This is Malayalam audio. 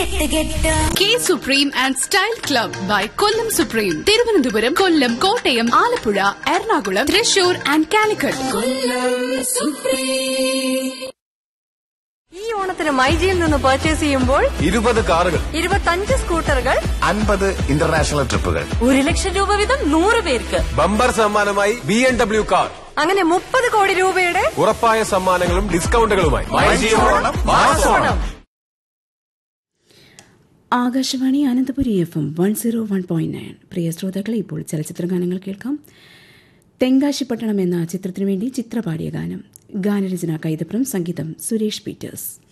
കെട്ട് കെട്ട് K supreme and style club by Kollam supreme Thiruvananthapuram Kollam Kottayam Alappuzha Ernakulam Thrissur and Calicut ഈ ഓണത്തിന് മൈജിയിൽ നിന്ന് പർച്ചേസ് ചെയ്യുമ്പോൾ ഇരുപത് കാറുകൾ ഇരുപത്തഞ്ച് സ്കൂട്ടറുകൾ അൻപത് ഇന്റർനാഷണൽ ട്രിപ്പുകൾ ഒരു ലക്ഷം രൂപ വീതം നൂറ് പേർക്ക് ബമ്പർ സമ്മാനമായി ബി എം ഡബ്ല്യു കാർ അങ്ങനെ മുപ്പത് കോടി രൂപയുടെ ഉറപ്പായ സമ്മാനങ്ങളും ഡിസ്കൗണ്ടുകളുമായി Onam Akashvani Ananthapuri F M one zero one point nine പ്രിയ ശ്രോതാക്കളെ ഇപ്പോൾ ചലച്ചിത്ര ഗാനങ്ങൾ കേൾക്കാം തെങ്കാശിപ്പട്ടണം എന്ന ചിത്രത്തിനു വേണ്ടി ചിത്ര പാടിയ ഗാനം ഗാനരചന കൈതപ്രം സംഗീതം സുരേഷ് പീറ്റേഴ്സ്